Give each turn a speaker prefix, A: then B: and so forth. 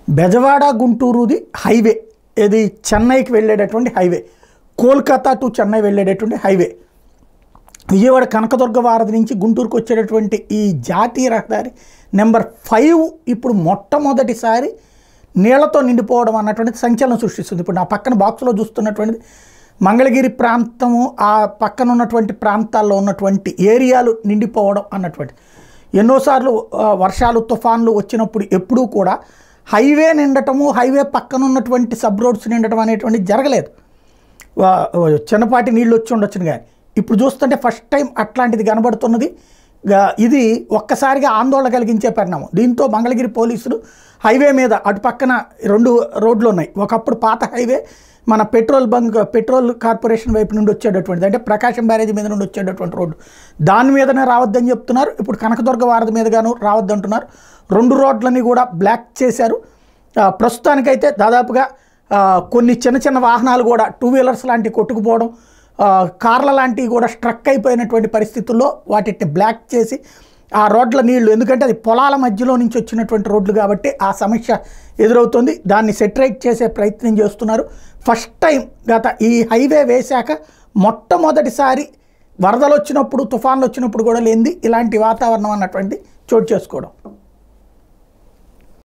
A: Bezawada గుంటూరుది highway ఇది చెన్నైకి వెళ్ళేటటువంటి హైవే కోల్కతా టు చెన్నై వెళ్ళేటటువంటి హైవే విజయవాడ కనకదుర్గ వారధి నుంచి గుంటూరుకు వచ్చేటటువంటి ఈ జాతీయ రహదారి నెంబర్ ఫైవ్ ఇప్పుడు మొట్టమొదటిసారి నీళ్లతో నిండిపోవడం అన్నటువంటిది సంచలనం సృష్టిస్తుంది ఇప్పుడు నా పక్కన బాక్స్లో చూస్తున్నటువంటిది మంగళగిరి ప్రాంతము ఆ పక్కన ఉన్నటువంటి ప్రాంతాల్లో ఉన్నటువంటి ఏరియాలు నిండిపోవడం అన్నటువంటి ఎన్నోసార్లు ఆ, వర్షాలు తుఫాన్లు వచ్చినప్పుడు ఎప్పుడూ కూడా హైవే నిండటము హైవే పక్కన ఉన్నటువంటి సబ్ రోడ్స్ నిండటం అనేటువంటిది జరగలేదు వా- చిన్నపాటి నీళ్ళు వచ్చి ఉండొచ్చును కానీ ఇప్పుడు చూస్తుంటే ఫస్ట్ టైం అట్లాంటిది కనబడుతున్నది గా- ఇది ఒక్కసారిగా ఆందోళన కలిగించే పరిణామం దీంతో మంగళగిరి పోలీసులు హైవే మీద అటు పక్కన రెండు రోడ్లు ఉన్నాయి ఒకప్పుడు పాత హైవే మన పెట్రోల్ బంక్ పెట్రోల్ కార్పొరేషన్ వైపు నుండి వచ్చేటటువంటిది అంటే ప్రకాశం బ్యారేజ్ మీద నుండి వచ్చేటటువంటి రోడ్డు దాని మీదనే రావద్దని చెప్తున్నారు ఇప్పుడు కనకదుర్గ వారధి మీదగాను రావద్దంటున్నారు రెండు రోడ్లని కూడా బ్లాక్ చేశారు ఆ, ప్రస్తుతానికైతే దాదాపుగా ఆ, కొన్ని చిన్న చిన్న వాహనాలు కూడా టూ వీలర్స్ లాంటివి కొట్టుకుపోవడం ఆ, కార్ల లాంటివి కూడా స్ట్రక్ అయిపోయినటువంటి పరిస్థితుల్లో వాటిని బ్లాక్ చేసి ఆ రోడ్ల నీళ్లు ఎందుకంటే అది పొలాల మధ్యలో నుంచి వచ్చినటువంటి రోడ్లు కాబట్టి ఆ సమస్య ఎదురవుతుంది దాన్ని సెటరేట్ చేసే ప్రయత్నం చేస్తున్నారు ఫస్ట్ టైం గత ఈ హైవే వేశాక మొట్టమొదటిసారి వరదలు వచ్చినప్పుడు తుఫాన్లు వచ్చినప్పుడు కూడా లేనిది ఇలాంటి వాతావరణం అన్నటువంటి చోటు చేసుకోవడం